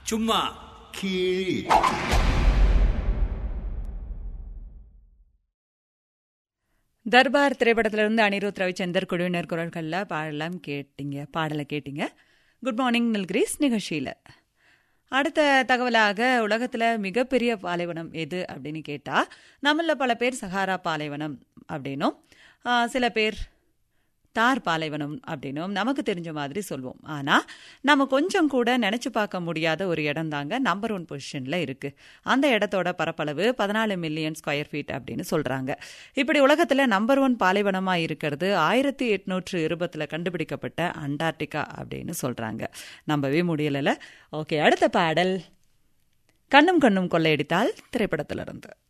சும்மா கீழ் தர்பார் திரைப்படத்திலிருந்து அனிருத் ரவிச்சந்தர் குழுவினர் குரல்களில் பாடலாம் கேட்டீங்க பாடலை கேட்டீங்க குட் மார்னிங் நில்கிரீஸ் நிகழ்ச்சியில் அடுத்த தகவலாக உலகத்தில் மிகப்பெரிய பாலைவனம் எது அப்படின்னு கேட்டால் நம்மள பல பேர் சஹாரா பாலைவனம் அப்படின்னும் ஆ, சில பேர் தார் பாலைவனம் அப்படின்னும் நமக்கு தெரிஞ்ச மாதிரி சொல்வோம் ஆனால் நம்ம கொஞ்சம் கூட நினச்சி பார்க்க முடியாத ஒரு இடம் தாங்க நம்பர் ஒன் பொசிஷனில் இருக்குது அந்த இடத்தோட பரப்பளவு பதினாலு மில்லியன் ஸ்கொயர் ஃபீட் அப்படின்னு சொல்கிறாங்க இப்படி உலகத்தில் நம்பர் ஒன் பாலைவனமாக இருக்கிறது ஆயிரத்தி எட்நூற்று இருபத்தில் கண்டுபிடிக்கப்பட்ட அண்டார்டிகா அப்படின்னு சொல்கிறாங்க நம்பவே முடியலைல்ல ஓகே அடுத்த பாடல் கண்ணும் கண்ணும் கொள்ளையடித்தால் திரைப்படத்திலிருந்து